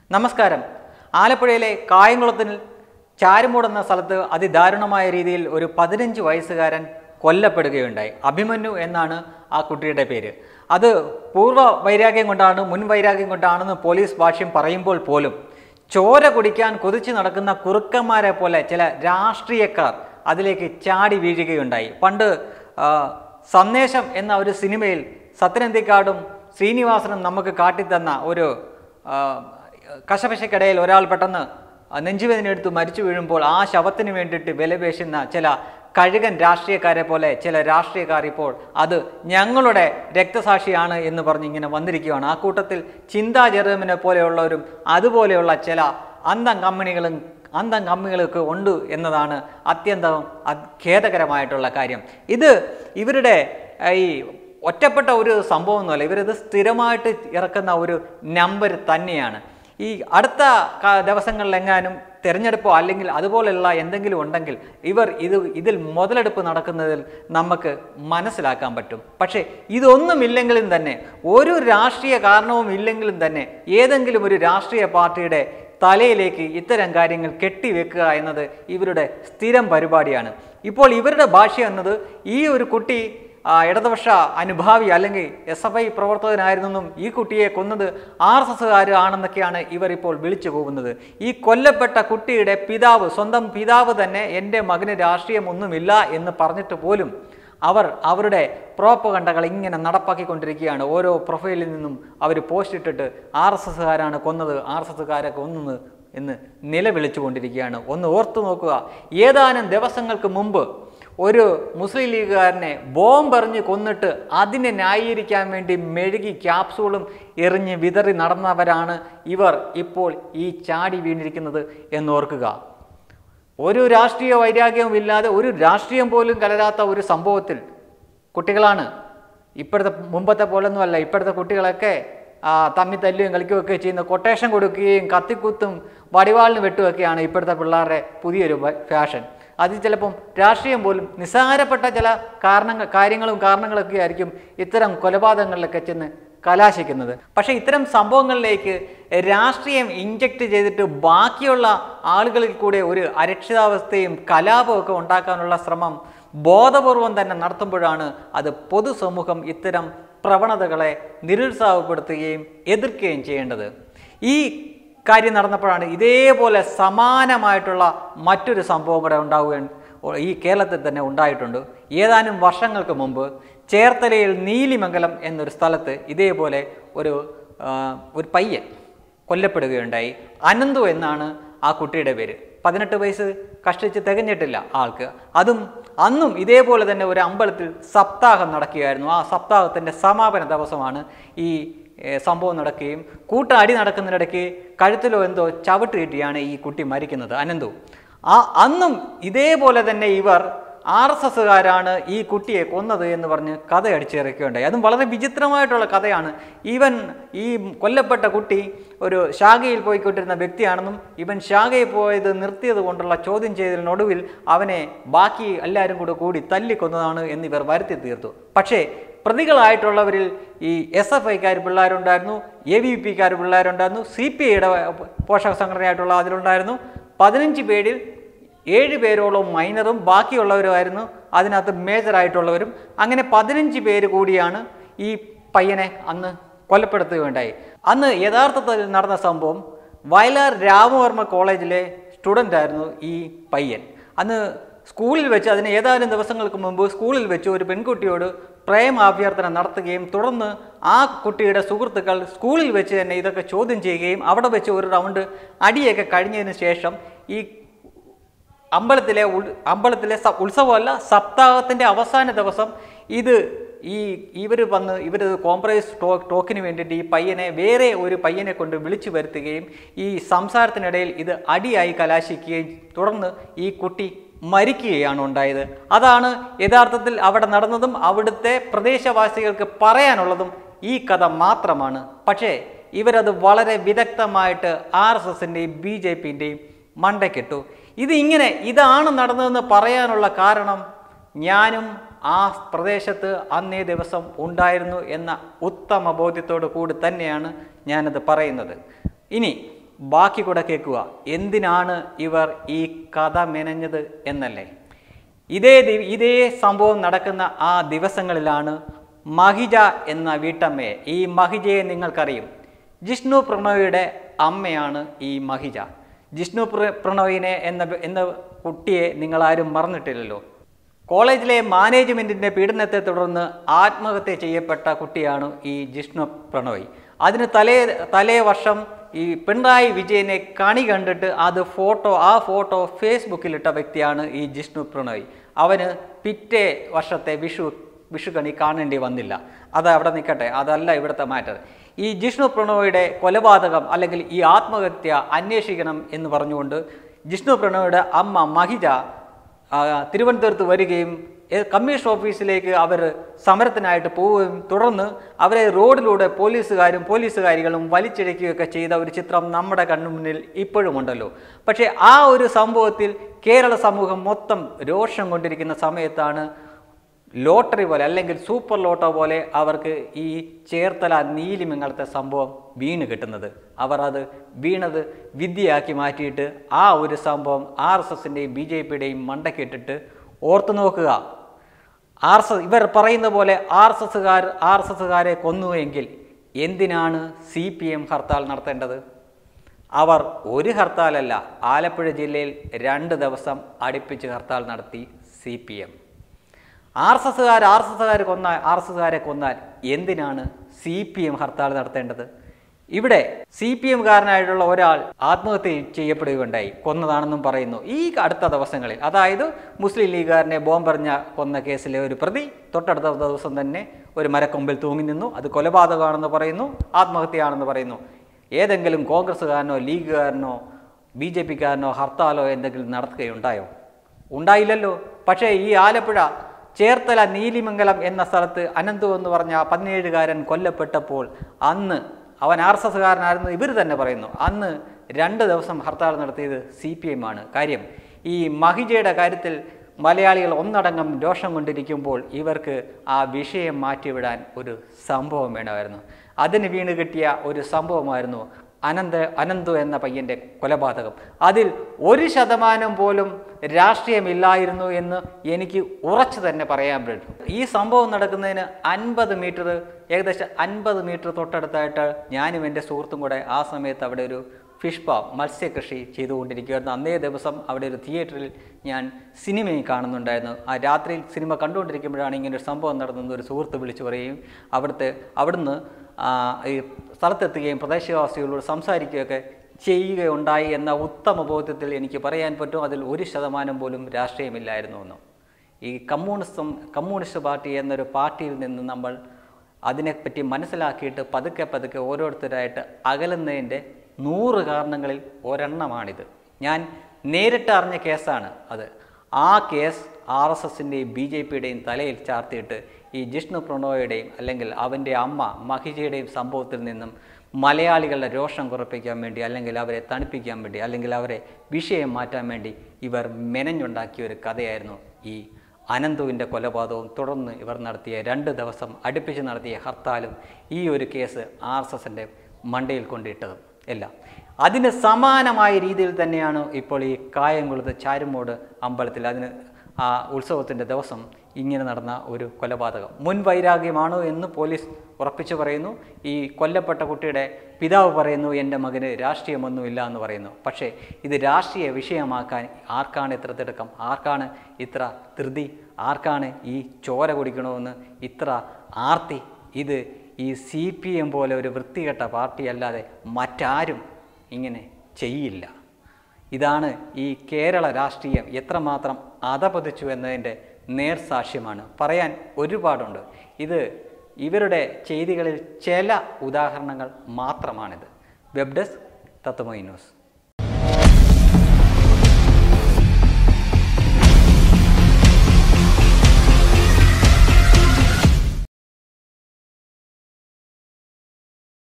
നമസ്കാരം ആലപ്പുഴയിലെ കായംകുളത്തിൽ ചാരുമൂട് എന്ന സ്ഥലത്ത് അതിദാരുണമായ രീതിയിൽ ഒരു പതിനഞ്ച് വയസ്സുകാരൻ കൊല്ലപ്പെടുകയുണ്ടായി അഭിമന്യു എന്നാണ് ആ കുട്ടിയുടെ പേര് അത് പൂർവ്വ വൈരാഗ്യം കൊണ്ടാണ് മുൻ വൈരാഗ്യം കൊണ്ടാണെന്ന് പോലീസ് ഭാഷ്യം പറയുമ്പോൾ പോലും ചോര കുടിക്കാൻ കൊതിച്ചു നടക്കുന്ന കുറുക്കന്മാരെ പോലെ ചില രാഷ്ട്രീയക്കാർ അതിലേക്ക് ചാടി വീഴുകയുണ്ടായി പണ്ട് ആ, സന്ദേശം എന്ന ഒരു സിനിമയിൽ സത്യനന്ദിക്കാടും ശ്രീനിവാസനും നമുക്ക് കാട്ടിത്തന്ന ഒരു ആ, കശപശക്കിടയിൽ ഒരാൾ പെട്ടെന്ന് നെഞ്ചുവേദനയെടുത്ത് മരിച്ചു വീഴുമ്പോൾ ആ ശവത്തിന് വേണ്ടിയിട്ട് വിലപേശുന്ന ചില കഴുകൻ രാഷ്ട്രീയക്കാരെ പോലെ ചില രാഷ്ട്രീയക്കാർ ഇപ്പോൾ അത് ഞങ്ങളുടെ രക്തസാക്ഷിയാണ് എന്ന് പറഞ്ഞ് ഇങ്ങനെ വന്നിരിക്കുകയാണ് ആ കൂട്ടത്തിൽ ചിന്താ ജെറോമിനെ പോലെയുള്ളവരും അതുപോലെയുള്ള ചില അന്തം കമ്പനികളും അന്തം കമ്മികളൊക്കെ ഉണ്ട് എന്നതാണ് അത്യന്തം അത് ഖേദകരമായിട്ടുള്ള കാര്യം ഇത് ഇവരുടെ ഏഹ്, ഈ ഒറ്റപ്പെട്ട ഒരു സംഭവമൊന്നുമല്ല ഇവരിത് സ്ഥിരമായിട്ട് ഇറക്കുന്ന ഒരു നമ്പർ തന്നെയാണ് ഈ അടുത്ത ക- ദിവസങ്ങളിലെങ്ങാനും തിരഞ്ഞെടുപ്പോ അല്ലെങ്കിൽ അതുപോലെയുള്ള എന്തെങ്കിലും ഉണ്ടെങ്കിൽ ഇവർ ഇത് ഇതിൽ മുതലെടുപ്പ് നടക്കുന്നതിൽ നമുക്ക് മനസ്സിലാക്കാൻ പറ്റും പക്ഷേ ഇതൊന്നുമില്ലെങ്കിലും തന്നെ ഒരു രാഷ്ട്രീയ കാരണവും ഇല്ലെങ്കിലും തന്നെ ഏതെങ്കിലും ഒരു രാഷ്ട്രീയ പാർട്ടിയുടെ തലയിലേക്ക് ഇത്തരം കാര്യങ്ങൾ കെട്ടിവെക്കുക എന്നത് ഇവരുടെ സ്ഥിരം പരിപാടിയാണ് ഇപ്പോൾ ഇവരുടെ ഭാഷ എന്നത് ഈ ഒരു കുട്ടി ആ, ഇടതുപക്ഷ അനുഭാവി അല്ലെങ്കിൽ എസ് എഫ് ഐ പ്രവർത്തകനായിരുന്നെന്നും ഈ കുട്ടിയെ കൊന്നത് ആർ എസ് എസ്സുകാർ ആണെന്നൊക്കെയാണ് ഇവർ ഇപ്പോൾ വിളിച്ചു പോകുന്നത് ഈ കൊല്ലപ്പെട്ട കുട്ടിയുടെ പിതാവ് സ്വന്തം പിതാവ് തന്നെ എൻ്റെ മകന് രാഷ്ട്രീയമൊന്നുമില്ല എന്ന് പറഞ്ഞിട്ട് പോലും അവർ അവരുടെ പ്രോപ്പകണ്ടകൾ ഇങ്ങനെ നടപ്പാക്കിക്കൊണ്ടിരിക്കുകയാണ് ഓരോ പ്രൊഫൈലിൽ നിന്നും അവർ പോസ്റ്റ് ഇട്ടിട്ട് ആർ എസ് എസ്സുകാരാണ് കൊന്നത് ആർ എസ് എസ്സുകാരെ കൊന്നത് എന്ന് നിലവിളിച്ചുകൊണ്ടിരിക്കുകയാണ് ഒന്ന് ഓർത്തു നോക്കുക ഏതാനും ദിവസങ്ങൾക്ക് മുമ്പ് ഒരു മുസ്ലിം ലീഗുകാരനെ ബോംബെറിഞ്ഞ് കൊന്നിട്ട് അതിനെ ന്യായീകരിക്കാൻ വേണ്ടി മെഴുകി ക്യാപ്സൂളും എറിഞ്ഞ് വിതറി നടന്നവരാണ് ഇവർ ഇപ്പോൾ ഈ ചാടി വീണിരിക്കുന്നത് എന്നോർക്കുക ഒരു രാഷ്ട്രീയ വൈരാഗ്യവും ഇല്ലാതെ ഒരു രാഷ്ട്രീയം പോലും കലരാത്ത ഒരു സംഭവത്തിൽ കുട്ടികളാണ് ഇപ്പോഴത്തെ മുമ്പത്തെ പോലൊന്നുമല്ല ഇപ്പോഴത്തെ കുട്ടികളൊക്കെ ആ, തമ്മി തല്ലുകയും കളിക്കുകയൊക്കെ ചെയ്യുന്ന കൊട്ടേഷൻ കൊടുക്കുകയും കത്തിക്കുത്തും വടിവാളിന് വെട്ടുമൊക്കെയാണ് ഇപ്പോഴത്തെ പിള്ളേരുടെ പുതിയൊരു വ- ഫാഷൻ അത് ചിലപ്പം രാഷ്ട്രീയം പോലും നിസ്സാരപ്പെട്ട ചില കാരണങ്ങൾ കാര്യങ്ങളും കാരണങ്ങളൊക്കെ ആയിരിക്കും ഇത്തരം കൊലപാതകങ്ങളിലൊക്കെ ചെന്ന് കലാശിക്കുന്നത് പക്ഷേ ഇത്തരം സംഭവങ്ങളിലേക്ക് രാഷ്ട്രീയം ഇഞ്ചക്ട് ചെയ്തിട്ട് ബാക്കിയുള്ള ആളുകളിൽ കൂടെ ഒരു അരക്ഷിതാവസ്ഥയും കലാപമൊക്കെ ഉണ്ടാക്കാനുള്ള ശ്രമം ബോധപൂർവം തന്നെ നടത്തുമ്പോഴാണ് അത് പൊതുസമൂഹം ഇത്തരം പ്രവണതകളെ നിരുത്സാഹപ്പെടുത്തുകയും എതിർക്കുകയും ചെയ്യേണ്ടത് ഈ കാര്യം നടന്നപ്പോഴാണ് ഇതേപോലെ സമാനമായിട്ടുള്ള മറ്റൊരു സംഭവം കൂടെ ഉണ്ടാവുകയും ഈ കേരളത്തിൽ തന്നെ ഉണ്ടായിട്ടുണ്ട് ഏതാനും വർഷങ്ങൾക്ക് മുമ്പ് ചേർത്തലയിൽ നീലിമംഗലം എന്നൊരു സ്ഥലത്ത് ഇതേപോലെ ഒരു ആ, ഒരു പയ്യൻ കൊല്ലപ്പെടുകയുണ്ടായി അനന്തു എന്നാണ് ആ കുട്ടിയുടെ പേര് പതിനെട്ട് വയസ്സ് കഷ്ടിച്ച് തികഞ്ഞിട്ടില്ല ആൾക്ക് അതും അന്നും ഇതേപോലെ തന്നെ ഒരു അമ്പലത്തിൽ സപ്താഹം നടക്കുകയായിരുന്നു ആ സപ്താഹത്തിൻ്റെ സമാപന ദിവസമാണ് ഈ ഏഹ്, സംഭവം നടക്കുകയും കൂട്ട അടി നടക്കുന്നതിനിടയ്ക്ക് കഴുത്തിലോ എന്തോ ചവിട്ട് കിട്ടിയാണ് ഈ കുട്ടി മരിക്കുന്നത് അനന്തു ആ അന്നും ഇതേപോലെ തന്നെ ഇവർ ആർ എസ് എസ്സുകാരാണ് ഈ കുട്ടിയെ കൊന്നത് എന്ന് പറഞ്ഞ് കഥ അടിച്ചിറക്കുകയുണ്ടായി അതും വളരെ വിചിത്രമായിട്ടുള്ള കഥയാണ് ഈവൻ ഈ കൊല്ലപ്പെട്ട കുട്ടി ഒരു ശാഖയിൽ പോയിക്കൊണ്ടിരുന്ന വ്യക്തിയാണെന്നും ഇവൻ ശാഖയിൽ പോയത് നിർത്തിയത് കൊണ്ടുള്ള ചോദ്യം ചെയ്തതിനൊടുവിൽ അവനെ ബാക്കി എല്ലാവരും കൂടെ കൂടി തല്ലിക്കൊന്നതാണ് എന്ന് ഇവർ വരുത്തി തീർത്തു പക്ഷേ പ്രതികളായിട്ടുള്ളവരിൽ ഈ എസ് എഫ് ഐക്കാർ പിള്ളേരുണ്ടായിരുന്നു എ വി പിക്കാർ പിള്ളേരുണ്ടായിരുന്നു സി പി ഐയുടെ പോഷക സംഘടനയായിട്ടുള്ള അതിലുണ്ടായിരുന്നു പതിനഞ്ച് പേരിൽ ഏഴ് പേരോളം മൈനറും ബാക്കിയുള്ളവരുമായിരുന്നു അതിനകത്ത് മേജറായിട്ടുള്ളവരും അങ്ങനെ പതിനഞ്ച് പേര് കൂടിയാണ് ഈ പയ്യനെ അന്ന് കൊലപ്പെടുത്തുകയുണ്ടായി അന്ന് യഥാർത്ഥത്തിൽ നടന്ന സംഭവം വയലാർ രാമവർമ്മ കോളേജിലെ സ്റ്റുഡൻ്റ് ആയിരുന്നു ഈ പയ്യൻ അന്ന് സ്കൂളിൽ വെച്ച് അതിന് ഏതാനും ദിവസങ്ങൾക്ക് മുമ്പ് സ്കൂളിൽ വെച്ച് ഒരു പെൺകുട്ടിയോട് പ്രേമാഭ്യർത്ഥന നടത്തുകയും തുടർന്ന് ആ കുട്ടിയുടെ സുഹൃത്തുക്കൾ സ്കൂളിൽ വെച്ച് തന്നെ ഇതൊക്കെ ചോദ്യം ചെയ്യുകയും അവിടെ വെച്ച് ഒരു റൗണ്ട് അടിയൊക്കെ കഴിഞ്ഞതിന് ശേഷം ഈ അമ്പലത്തിലെ ഉൾ അമ്പലത്തിലെ സ- ഉത്സവമല്ല സപ്താഹത്തിൻ്റെ അവസാന ദിവസം ഇത് ഈ ഇവർ വന്ന് ഇവർ കോംപ്രമൈസ് ടോ ടോക്കിന് വേണ്ടിയിട്ട് ഈ പയ്യനെ വേറെ ഒരു പയ്യനെ കൊണ്ട് വിളിച്ചു വരുത്തുകയും ഈ സംസാരത്തിനിടയിൽ ഇത് അടിയായി കലാശിക്കുകയും തുടർന്ന് ഈ കുട്ടി മരിക്കുകയാണ് ഉണ്ടായത് അതാണ് യഥാർത്ഥത്തിൽ അവിടെ നടന്നതും അവിടുത്തെ പ്രദേശവാസികൾക്ക് പറയാനുള്ളതും ഈ കഥ മാത്രമാണ് പക്ഷേ ഇവരത് വളരെ വിദഗ്ധമായിട്ട് ആർ എസ് എസിൻ്റെയും ബി ജെ പിൻ്റെയും മണ്ടയ്ക്കിട്ടു ഇത് ഇങ്ങനെ ഇതാണ് നടന്നതെന്ന് പറയാനുള്ള കാരണം ഞാനും ആ പ്രദേശത്ത് അന്നേ ദിവസം ഉണ്ടായിരുന്നു എന്ന ഉത്തമ ബോധ്യത്തോടു കൂടി തന്നെയാണ് ഞാനത് പറയുന്നത് ഇനി ബാക്കി കൂടെ കേൾക്കുക എന്തിനാണ് ഇവർ ഈ കഥ മെനഞ്ഞത് എന്നല്ലേ ഇതേ ദി- ഇതേ സംഭവം നടക്കുന്ന ആ ദിവസങ്ങളിലാണ് മഹിജ എന്ന വീട്ടമ്മയെ ഈ മഹിജയെ നിങ്ങൾക്കറിയും ജിഷ്ണു പ്രണോയിയുടെ അമ്മയാണ് ഈ മഹിജ ജിഷ്ണു പ്ര- പ്രണോയിനെ എന്ന എന്ന കുട്ടിയെ നിങ്ങളാരും മറന്നിട്ടില്ലല്ലോ കോളേജിലെ മാനേജ്മെന്റിന്റെ പീഡനത്തെ തുടർന്ന് ആത്മഹത്യ ചെയ്യപ്പെട്ട കുട്ടിയാണ് ഈ ജിഷ്ണു പ്രണോയ് അതിന് തലേ തലേ വർഷം ഈ പിണറായി വിജയനെ കണി കണ്ടിട്ട് അത് ഫോട്ടോ ആ ഫോട്ടോ ഫേസ്ബുക്കിലിട്ട വ്യക്തിയാണ് ഈ ജിഷ്ണു പ്രണോയ് അവന് പിറ്റേ വർഷത്തെ വിഷു വിഷുകണി കാണേണ്ടി വന്നില്ല അത് അവിടെ നിൽക്കട്ടെ അതല്ല ഇവിടുത്തെ മാറ്റർ ഈ ജിഷ്ണു പ്രണോയുടെ കൊലപാതകം അല്ലെങ്കിൽ ഈ ആത്മഹത്യ അന്വേഷിക്കണം എന്ന് പറഞ്ഞുകൊണ്ട് ജിഷ്ണു പ്രണോയുടെ അമ്മ മഹിജ ആ, തിരുവനന്തപുരത്ത് വരികയും ഏ, കമ്മീഷൻ ഓഫീസിലേക്ക് അവർ സമരത്തിനായിട്ട് പോവുകയും തുടർന്ന് അവരെ റോഡിലൂടെ പോലീസുകാരും പോലീസുകാരികളും വലിച്ചിഴയ്ക്കുകയൊക്കെ ചെയ്ത ഒരു ചിത്രം നമ്മുടെ കണ്ണുമുന്നിൽ ഇപ്പോഴും ഉണ്ടല്ലോ പക്ഷേ ആ ഒരു സംഭവത്തിൽ കേരള സമൂഹം മൊത്തം രോഷം കൊണ്ടിരിക്കുന്ന സമയത്താണ് ലോട്ടറി പോലെ അല്ലെങ്കിൽ സൂപ്പർ ലോട്ടോ പോലെ അവർക്ക് ഈ ചേർത്തല നീലിമംഗലത്തെ സംഭവം വീണ് കിട്ടുന്നത് അവർ അത് വീണത് വിദ്യയാക്കി മാറ്റിയിട്ട് ആ ഒരു സംഭവം ആർ എസ് എസിൻ്റെയും ബി ജെ പിയുടെയും മണ്ടക്കിട്ടിട്ട് ഓർത്തു നോക്കുക ആർ എസ് എസ് ഇവർ പറയുന്ന പോലെ ആർ എസ് എസുകാർ ആർ എസ് എസുകാരെ കൊന്നുവെങ്കിൽ എന്തിനാണ് സി പി എം ഹർത്താൽ നടത്തേണ്ടത് അവർ ഒരു ഹർത്താലല്ല ആലപ്പുഴ ജില്ലയിൽ രണ്ട് ദിവസം അടുപ്പിച്ച് ഹർത്താൽ നടത്തി C P M R S എസുകാർ ആർ എസ് എസുകാർ കൊന്നാൽ ആർ എസ് എസുകാരെ കൊന്നാൽ എന്തിനാണ് സി പി എം ഹർത്താൽ നടത്തേണ്ടത് ഇവിടെ സി പി എംകാരനായിട്ടുള്ള ഒരാൾ ആത്മഹത്യ ചെയ്യപ്പെടുകയുണ്ടായി കൊന്നതാണെന്നും പറയുന്നു ഈ അടുത്ത ദിവസങ്ങളിൽ അതായത് മുസ്ലിം ലീഗുകാരനെ ബോംബെറിഞ്ഞ കൊന്ന കേസിലെ ഒരു പ്രതി തൊട്ടടുത്ത ദിവസം തന്നെ ഒരു മരക്കൊമ്പിൽ തൂങ്ങി നിന്നു അത് കൊലപാതകമാണെന്ന് പറയുന്നു ആത്മഹത്യയാണെന്ന് പറയുന്നു ഏതെങ്കിലും കോൺഗ്രസ്സുകാരനോ ലീഗുകാരനോ ബി ജെ പിക്കാരനോ ഹർത്താലോ എന്തെങ്കിലും നടത്തുകയുണ്ടായോ ഉണ്ടായില്ലല്ലോ പക്ഷേ ഈ ആലപ്പുഴ ചേർത്തല നീലിമംഗലം എന്ന സ്ഥലത്ത് അനന്തു എന്ന് പറഞ്ഞ ആ പതിനേഴുകാരൻ കൊല്ലപ്പെട്ടപ്പോൾ അന്ന് അവൻ ആർ എസ് എസ്സുകാരനായിരുന്നു ഇവർ തന്നെ പറയുന്നു അന്ന് രണ്ട് ദിവസം ഹർത്താൽ നടത്തിയത് സി പി എം ആണ് കാര്യം ഈ മഹിജയുടെ കാര്യത്തിൽ മലയാളികൾ ഒന്നടങ്കം രോഷം കൊണ്ടിരിക്കുമ്പോൾ ഇവർക്ക് ആ വിഷയം മാറ്റിവിടാൻ ഒരു സംഭവം വേണമായിരുന്നു അതിന് വീണ് കിട്ടിയ ഒരു സംഭവമായിരുന്നു അനന്ത അനന്തു എന്ന പയ്യൻ്റെ കൊലപാതകം അതിൽ ഒരു ശതമാനം പോലും രാഷ്ട്രീയമില്ലായിരുന്നു എന്ന് എനിക്ക് ഉറച്ചു തന്നെ പറയാൻ പറ്റും ഈ സംഭവം നടക്കുന്നതിന് അൻപത് മീറ്റർ ഏകദേശം അൻപത് മീറ്റർ തൊട്ടടുത്തായിട്ട് ഞാനും എൻ്റെ സുഹൃത്തും കൂടെ ആ സമയത്ത് അവിടെ ഒരു ഫിഷ് പാം മത്സ്യകൃഷി ചെയ്തുകൊണ്ടിരിക്കുകയായിരുന്നു അന്നേ ദിവസം അവിടെ ഒരു തിയേറ്ററിൽ ഞാൻ സിനിമയും കാണുന്നുണ്ടായിരുന്നു ആ രാത്രിയിൽ സിനിമ കണ്ടുകൊണ്ടിരിക്കുമ്പോഴാണ് ഇങ്ങനെ ഒരു സംഭവം നടന്നത് ഒരു സുഹൃത്ത് വിളിച്ചു പറയുകയും അവിടുത്തെ അവിടുന്ന് ആ, ഈ സ്ഥലത്തെത്തുകയും പ്രദേശവാസികളോട് സംസാരിക്കുകയൊക്കെ ചെയ്യുകയുണ്ടായി എന്ന ഉത്തമ ബോധ്യത്തിൽ എനിക്ക് പറയാൻ പറ്റും അതിൽ ഒരു ശതമാനം പോലും രാഷ്ട്രീയമില്ലായിരുന്നു എന്നും ഈ കമ്മ്യൂണിസം കമ്മ്യൂണിസ്റ്റ് പാർട്ടി എന്നൊരു പാർട്ടിയിൽ നിന്ന് നമ്മൾ അതിനെപ്പറ്റി മനസ്സിലാക്കിയിട്ട് പതുക്കെ പതുക്കെ ഓരോരുത്തരായിട്ട് അകലുന്നതിൻ്റെ നൂറ് കാരണങ്ങളിൽ ഒരെണ്ണമാണിത് ഞാൻ നേരിട്ട് അറിഞ്ഞ കേസാണ് അത് ആ കേസ് ആർ എസ് എസിൻ്റെയും ബി ജെ പിയുടെയും തലയിൽ ചാർത്തിയിട്ട് ഈ ജിഷ്ണു പ്രണോയുടെയും അല്ലെങ്കിൽ അവൻ്റെ അമ്മ മഹിജയുടെയും സംഭവത്തിൽ നിന്നും മലയാളികളുടെ രോഷം കുറപ്പിക്കാൻ വേണ്ടി അല്ലെങ്കിൽ അവരെ തണുപ്പിക്കാൻ വേണ്ടി അല്ലെങ്കിൽ അവരെ വിഷയം മാറ്റാൻ വേണ്ടി ഇവർ മെനഞ്ഞുണ്ടാക്കിയ ഒരു കഥയായിരുന്നു ഈ അനന്തുവിൻ്റെ കൊലപാതകവും തുടർന്ന് ഇവർ നടത്തിയ രണ്ട് ദിവസം അടുപ്പിച്ച് നടത്തിയ ഹർത്താലും ഈ ഒരു കേസ് ആർ എസ് എസിൻ്റെ മണ്ടയിൽ കൊണ്ടിട്ടതും എല്ലാം അതിന് സമാനമായ രീതിയിൽ തന്നെയാണ് ഇപ്പോൾ ഈ കായംകുളത്ത് ചാരുമോട് അമ്പലത്തിൽ അതിന് ആ ഉത്സവത്തിൻ്റെ ദിവസം ഇങ്ങനെ നടന്ന ഒരു കൊലപാതകം മുൻ വൈരാഗ്യമാണോ എന്ന് പോലീസ് ഉറപ്പിച്ചു പറയുന്നു ഈ കൊല്ലപ്പെട്ട കുട്ടിയുടെ പിതാവ് പറയുന്നു എൻ്റെ മകന് രാഷ്ട്രീയമൊന്നുമില്ല എന്ന് പറയുന്നു പക്ഷേ ഇത് രാഷ്ട്രീയ വിഷയമാക്കാൻ ആർക്കാണ് ഇത്ര തിടുക്കം ആർക്കാണ് ഇത്ര ധൃതി ആർക്കാണ് ഈ ചോര കുടിക്കണമെന്ന് ഇത്ര ആർത്തി ഇത് ഈ സി പി എം പോലെ ഒരു വൃത്തികെട്ട പാർട്ടി അല്ലാതെ മറ്റാരും ഇങ്ങനെ ചെയ്യില്ല ഇതാണ് ഈ കേരള രാഷ്ട്രീയം എത്രമാത്രം അധപതിച്ചു എന്നതിൻ്റെ നേർസാക്ഷ്യമാണ് പറയാൻ ഒരുപാടുണ്ട് ഇത് ഇവരുടെ ചെയ്തികളിൽ ചില ഉദാഹരണങ്ങൾ മാത്രമാണിത് വെബ് ഡെസ്ക് തത്വമൈ ന്യൂസ്